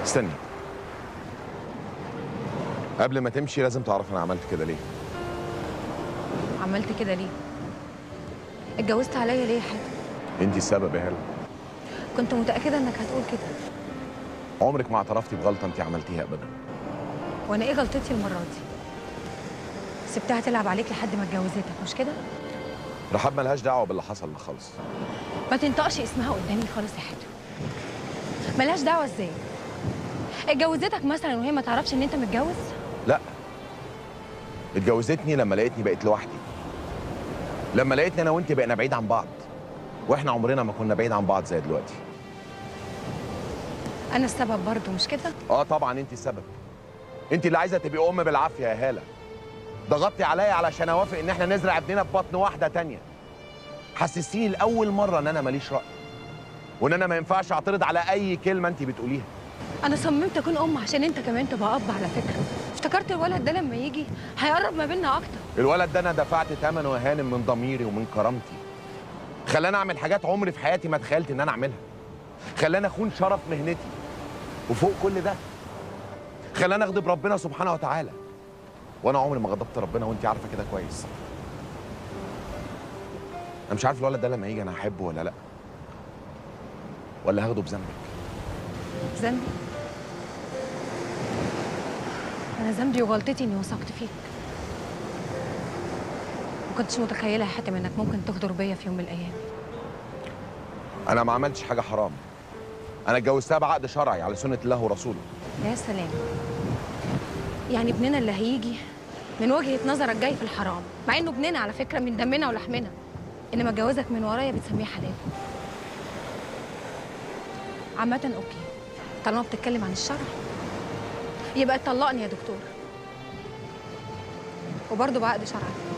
استني قبل ما تمشي لازم تعرف انا عملت كده ليه عملت كده ليه اتجوزت عليا ليه يا حاتم انت السبب يا هلا كنت متاكده انك هتقول كده عمرك ما اعترفتي بغلطه انت عملتيها ابدا وانا ايه غلطتي المره دي سبتها تلعب عليك لحد ما اتجوزتك مش كده رحاب ملهاش دعوه باللي حصل ده خالص ما تنطقش اسمها قدامي خالص يا حاتم ملهاش دعوه ازاي اتجوزتك مثلا وهي ما تعرفش ان انت متجوز لا اتجوزتني لما لقيتني بقيت لوحدي لما لقيتني انا وانت بقينا بعيد عن بعض واحنا عمرنا ما كنا بعيد عن بعض زي دلوقتي انا السبب برضه مش كده اه طبعا انت السبب انت اللي عايزه تبقي ام بالعافيه يا هاله ضغطتي عليا علشان اوافق ان احنا نزرع ابننا في بطن واحده تانية حسستيني لاول مره ان انا ماليش راي وان انا ما ينفعش اعترض على اي كلمه انت بتقوليها انا صممت اكون ام عشان انت كمان تبقى اب على فكره افتكرت الولد ده لما يجي هيقرب ما بيننا اكتر الولد ده انا دفعت ثمنه يا هانم من ضميري ومن كرامتي خلاني اعمل حاجات عمري في حياتي ما تخيلت ان انا اعملها خلاني اخون شرف مهنتي وفوق كل ده خلاني اغضب ربنا سبحانه وتعالى وانا عمري ما غضبت ربنا وانت عارفه كده كويس انا مش عارف الولد ده لما يجي انا هحبه ولا لا ولا هاخده بذنبك ذنبي انا ذنبي وغلطتي اني وثقت فيك ما كنتش متخيله يا حاتم انك ممكن تغدر بيا في يوم من الايام انا ما عملتش حاجه حرام انا اتجوزتها بعقد شرعي على سنه الله ورسوله يا سلام يعني ابننا اللي هيجي من وجهه نظرك جاي في الحرام مع انه ابننا على فكره من دمنا ولحمنا انما جوازك من ورايا بتسميه حلال عامة اوكي طالما بتتكلم عن الشرع يبقى طلقني يا دكتور وبرضه بعقد شرعي